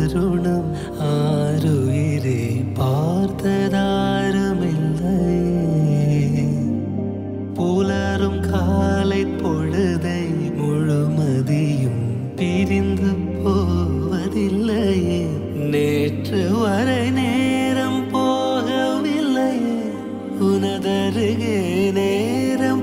தருணம் ஆறுயிரே பார்த்ததாருமில்லை புலரும் காலை பொழுதை முழுமதியும் பிரிந்து போவதில்லையே நேற்று வரை நேரம் போகவில்லை உனதருகே நேரம்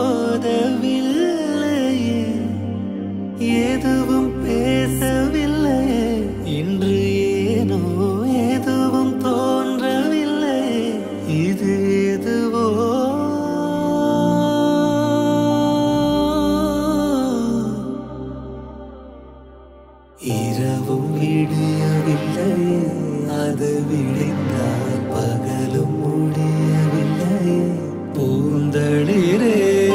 போதவில்லையே எதுவும் பேசவில்லை இன்று ஏனோ எதுவும் தோன்றவில்லை இது எதுவோ இரவும் விடியவில்லை அது விழித்தால் பகலும் முடியவில்லை பூந்தளிரே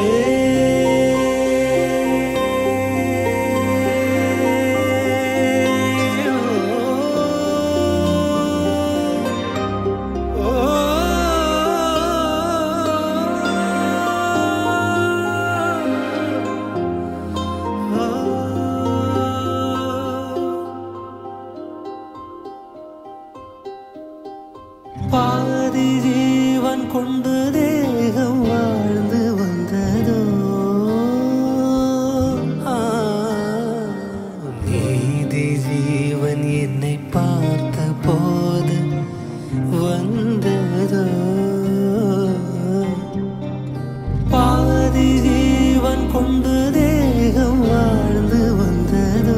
பாதி ஜீவன் கொண்டு தேகம் வாழ்ந்து வந்ததோ ஆ, நீதி ஜீவன் என்னை பார்த்த போது வந்ததோ பாதி ஜீவன் கொண்டு தேகம் வாழ்ந்து வந்ததோ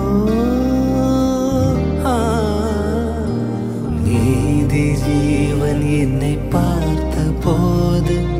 ஆ, நீதி ஜீவன் என்னை பார்த்த போது